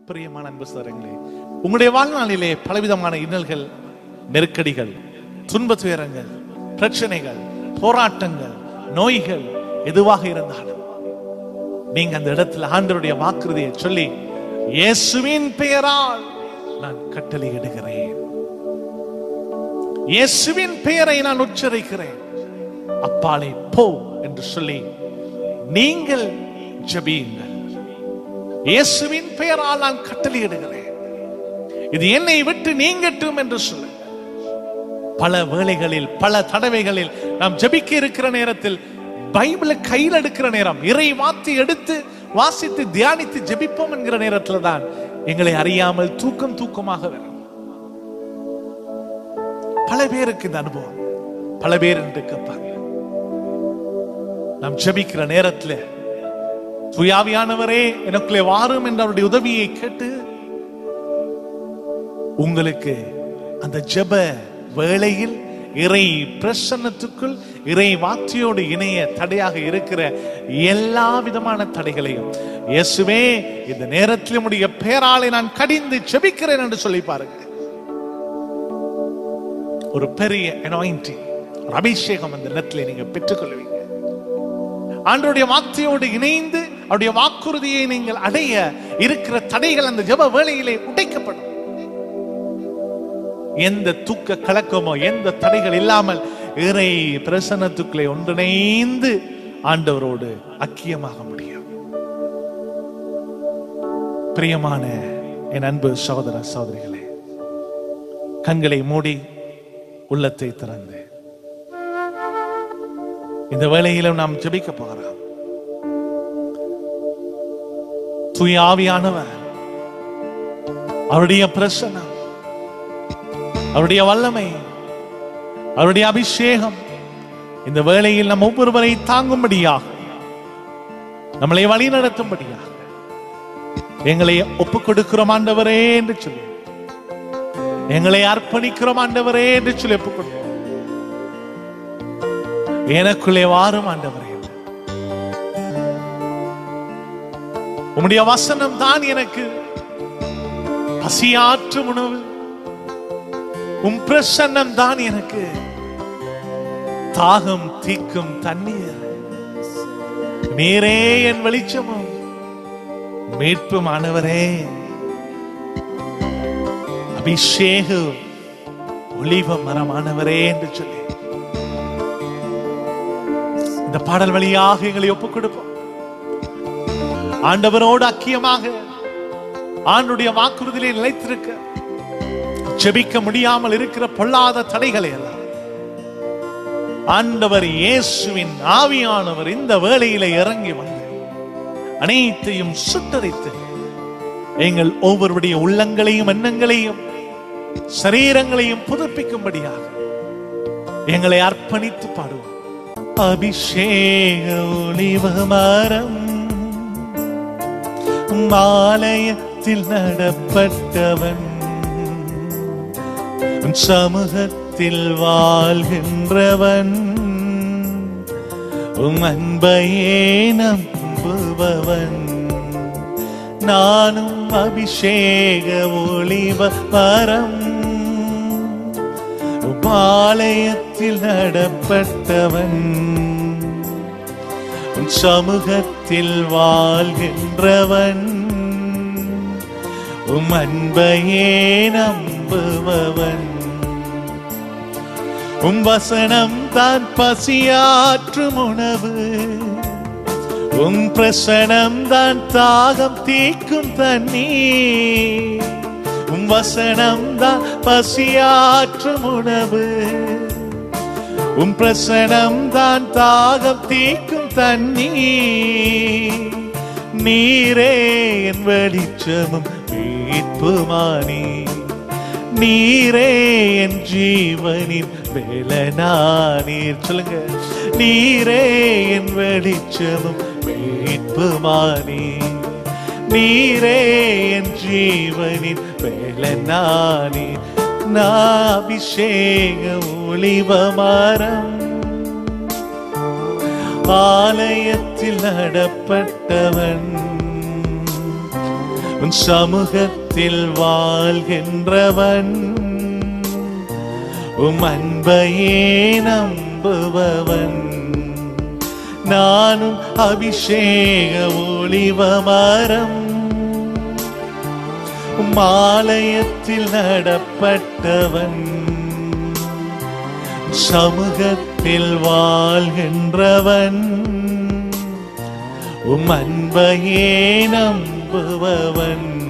பிரியமான அன்பு சோதரங்களே உங்களுடைய வாழ்நாளிலே பலவிதமான இன்னல்கள் நெருக்கடிகள் துன்ப துயரங்கள் பிரச்சனைகள் போராட்டங்கள் நோய்கள் எதுவாக இருந்தாலும் நீங்க அந்த இடத்துல ஆண்டவருடைய வாக்குறுதியை சொல்லி இயேசுவின் பெயரால் நான் கட்டளையிடுகிறேன் இயேசுவின் பெயரை நான் உச்சரிக்கிறேன் அப்பாலே போ என்று சொல்லி நீங்கள் ஜெபியுங்கள் இயேசுவின் பெயரால் நான் கட்டளையிடுகிறேன் இது என்னை விட்டு நீங்கட்டும் என்று சொல்லுங்க பல வேளைகளில் பல தடவைகளில் நாம் ஜெபிக்க இருக்கிற நேரத்தில் பைபிளை கையில் எடுக்கிற நேரம் இறை வாத்தி எடுத்து வாசித்து தியானித்து ஜெபிப்போம் என்கிற நேரத்துல தான் எங்களை அறியாமல் தூக்கம் தூக்கமாக வரும் பல பேருக்கு இந்த அனுபவம் பல பேர் என்று கேட்பாங்க நாம் ஜெபிக்கிற நேரத்துல துயாவியானவரே எனக்குள்ளே வாரும் என்ற அவருடைய உதவியை கேட்டு உங்களுக்கு அந்த ஜெப வேளையில் இறை பிரசன்னத்துக்குள் இறை வார்த்தையோடு இணைய தடையாக இருக்கிற எல்லா விதமான தடைகளையும் இயேசுவே இந்த நேரத்தில் உடைய பேராலை நான் கடிந்து செபிக்கிறேன் என்று சொல்லி பாருங்க ஒரு பெரிய anointing, ஒரு அபிஷேகம் அந்த நேரத்தில் நீங்க பெற்றுக்கொள்வீங்க ஆண்டவருடைய வார்த்தையோடு இணைந்து அவருடைய வாக்குறுதியை நீங்கள் அடைய இருக்கிற தடைகள் அந்த ஜெப வேளையிலே உடைக்கப்படும் எந்த தூக்க கலக்கமோ எந்த தடைகள் இல்லாமல் இறை பிரசன்னத்துக்குள்ளே ஒன்றிணைந்து ஆண்டவரோடு அக்கியமாக முடியும் பிரியமான என் அன்பு சகோதர சகோதரிகளே கண்களை மூடி உள்ளத்தை திறந்து இந்த வேளையிலும் நாம் ஜெபிக்க போகிறோம் தூய ஆவியானவர் அவருடைய பிரசனம் அவருடைய வல்லமை அவருடைய அபிஷேகம் இந்த வேளையில் நம் ஒவ்வொருவரை தாங்கும்படியாக நம்மளை வழி நடத்தும்படியாக எங்களை ஒப்புக் கொடுக்கிறோம் ஆண்டவரே என்று சொல்லி எங்களை அர்ப்பணிக்கிறோம் ஆண்டவரே என்று சொல்லி ஒப்புக் கொடுக்கிறோம் எனக்குள்ளே வாரும் ஆண்டவரே உம்முடைய வசனம் தான் எனக்கு பசியாற்றும் உணவு உம் பிரசன்னம் தான் எனக்கு தாகம் தீக்கும் தண்ணீர் நீரே என் வெளிச்சமும் மீட்பும் ஆனவரே அபிஷேக ஒளிவ மரமானவரே என்று சொல்லி இந்த பாடல் வழியாக எங்களை ஒப்புக் கொடுப்போம் ஆண்டவரோடு அக்கியமாக ஆண்டுடைய வாக்குறுதியிலே நிலைத்திருக்க ஜெபிக்க முடியாமல் இருக்கிற பொல்லாத தடைகளை எல்லாம் ஆண்டவர் இயேசுவின் ஆவியானவர் இந்த வேளையில இறங்கி வந்து அனைத்தையும் சுட்டரித்து எங்கள் ஒவ்வொருடைய உள்ளங்களையும் எண்ணங்களையும் சரீரங்களையும் புதுப்பிக்கும்படியாக எங்களை அர்ப்பணித்து பாடுவோம் அபிஷேக ஒளிவ மரம் ஆலயத்தில் நடப்பட்டவன் உன் சமூகத்தில் வாழ்கின்றவன் உம் அன்பையே நம்புபவன் நானும் அபிஷேக ஒளிவ மரம் பாளையத்தில் நடப்பட்டவன் உன் சமூகத்தில் வாழ்கின்றவன் உம் அன்பையே நம்புபவன் உம் வசனம் தான் பசியாற்றும் உணவு உம் பிரசனம் தான் தாகம் தீக்கும் தண்ணீர் உம் வசனம் தான் பசியாற்றும் உணவு உம் பிரசனம் தான் தாகம் தீக்கும் தண்ணீர் நீரே என் வெளிச்சமும் மீட்புமானி நீரே என் ஜீவனின் வேலனானீர் சொல்லுங்க நீரே என் வெளிச்சமும் மீட்புமானி நீரே என் ஜீவனின் வேலனானி நாபிஷேக ஒளிவ மரம் ஆலயத்தில் நடப்பட்டவன் உன் சமூகத்தில் வாழ்கின்றவன் உம் அன்பையே நம்புபவன் நானும் அபிஷேக ஒளிவ மரம் உம் ஆலயத்தில் நடப்பட்டவன் சமூகத்தில் வாழ்கின்றவன் உம் அன்பையே நம்புபவன்